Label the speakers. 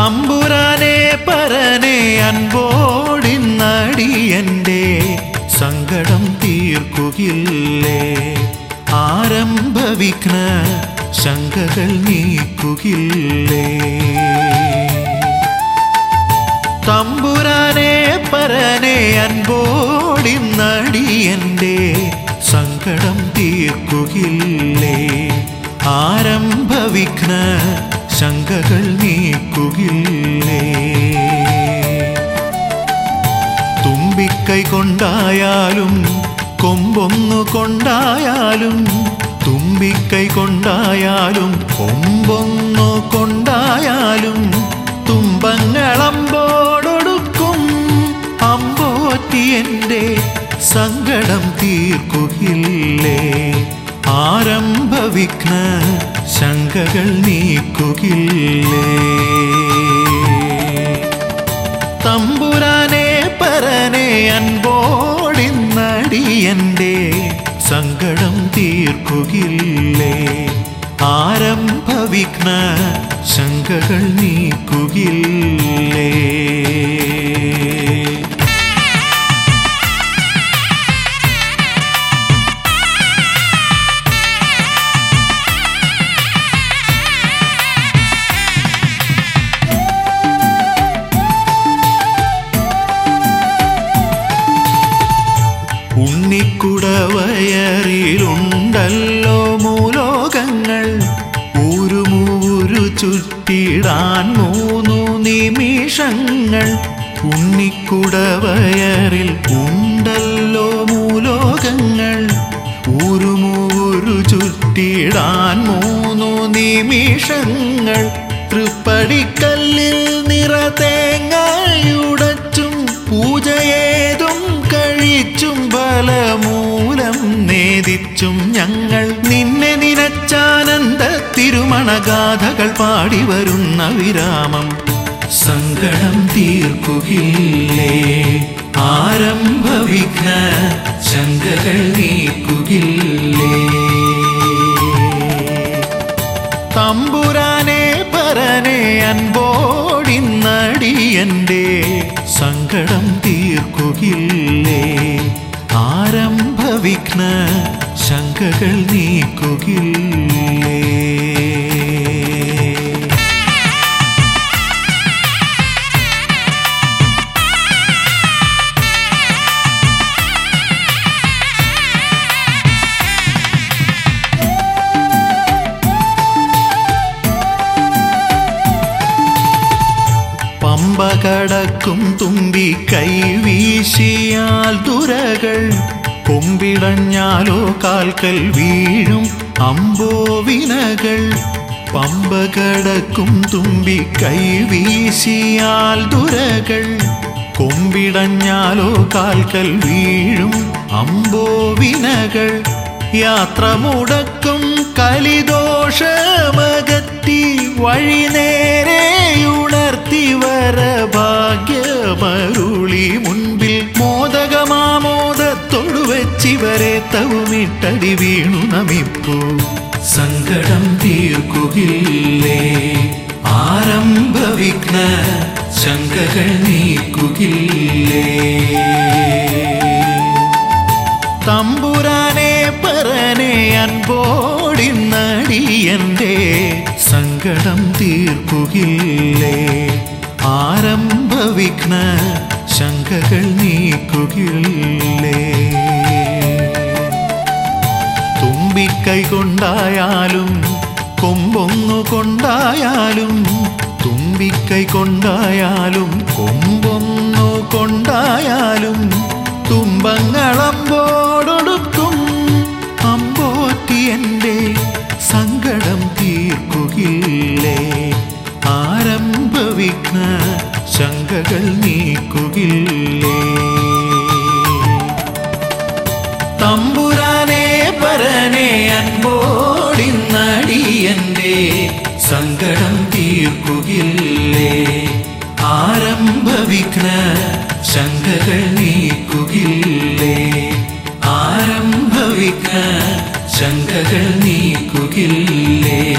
Speaker 1: തമ്പുരാനെ പരനെ അൻപോടിന്നടിയന്റെ സങ്കടം തീർക്കുകില്ലേ ആരംഭവിഘ്ന ശങ്കകൾ നീക്കുകില്ലേ തമ്പുരാനെ പരനെ അൻപോടിന്നടിയന്റെ സങ്കടം തീർക്കുകില്ലേ ആരംഭവിഘ്ന ശങ്കകൾ നീക്കുകില്ലേ തുമ്പിക്കൈ കൊണ്ടായാലും കൊമ്പൊന്നു കൊണ്ടായാലും തുമ്പിക്കൈ കൊണ്ടായാലും കൊമ്പൊന്നു കൊണ്ടായാലും തുമ്പങ്ങളമ്പോടൊടുക്കും അമ്പോറ്റി എൻ്റെ സങ്കടം തീർക്കുകില്ലേ ആരംഭവിഘ്ന ശങ്കകൾ നീക്കുകില്ലേ തമ്പുരാനെ പരനെ അൻപോടിന്നടിയന്റെ സങ്കടം തീർക്കുകില്ലേ ആരംഭവിഘ്ന ശങ്കകൾ നീക്കുകില്ലേ ഉണ്ണിക്കുടവയറിലുണ്ടല്ലോ മൂലോകങ്ങൾ ഊരുമൂരു ചുറ്റിടാൻ മൂന്നു നിമിഷങ്ങൾ ഉണ്ണിക്കുടവയറിൽ ഉണ്ടല്ലോ മൂലോകങ്ങൾ ഊരുമൂരു ചുറ്റിടാൻ മൂന്നു നിമിഷങ്ങൾ തൃപ്പടിക്കല്ലിൽ നിറതേങ്ങയുടച്ചും പൂജയേതും കഴിച്ചും ഫലമൂലം നേദിച്ചും ഞങ്ങൾ നിന്നെ നിനച്ചാനന്ദ തിരുമണഗാഥകൾ പാടി വരുന്ന വിരാമം സങ്കടം തീർക്കുകില്ലേ ആരംഭവിഘ്ന ശങ്കകൾ നീക്കുകില്ലേ തമ്പുരാനെ പരനെ അൻപോടിന്നടിയന്റെ സങ്കടം തീർക്കുകില്ലേ ആരംഭവിഘ്ന ശങ്കകൾ നീക്കുകില്ലേ പമ്പ കടക്കും തുമ്പി കൈവീശിയാൽ ദുരകൾ കൊമ്പിടഞ്ഞാലോ കാൽക്കൽ വീഴും അമ്പോവിനകൾ പമ്പ കടക്കും തുമ്പി കൈവീശിയാൽ ദുരകൾ കൊമ്പിടഞ്ഞാലോ കാൽക്കൽ വീഴും അമ്പോവിനകൾ യാത്ര മുടക്കും കലിദോഷമകറ്റി വഴി നേരെയുണർത്തി വര ഭാഗ്യമരുളി മുൻപിൽ മോദകമാമോദത്തൊടു വെച്ചിവരെ തവുമിട്ടടി വീണു നമിപ്പൂ സങ്കടം തീർക്കുകില്ലേ ആരംഭവിഘ്ന ശങ്കകൾ നീക്കുകില്ലേ തമ്പുരാനെ പരനെ അൻപോടിന്നടിയന്റെ സങ്കടം തീർക്കുകില്ലേ ആരംഭവിഘ്ന ശങ്കകൾ നീക്കുകില്ലേ തുമ്പിക്കൈ കൊണ്ടായാലും കൊമ്പൊന്നു കൊണ്ടായാലും തുമ്പിക്കൈ കൊണ്ടായാലും കൊമ്പൊന്നു കൊണ്ടായാലും തുമ്പങ്ങളമ്പോടൊടുക്കും അമ്പോറ്റി എൻ്റെ സങ്കടം തീർക്കുകില്ലേ ആരംഭവിഘ്ന ശങ്കകൾ നീക്കുകില്ലേ തമ്പുരാനെ പരനെ അൻപോടിന്നടിയന്റെ സങ്കടം തീർക്കുകില്ലേ ആരംഭവിഘ്ന ശങ്കകൾ നീക്കുകില്ലേ ആരംഭവിഘ്ന ശങ്കകൾ നീക്കുകില്ലേ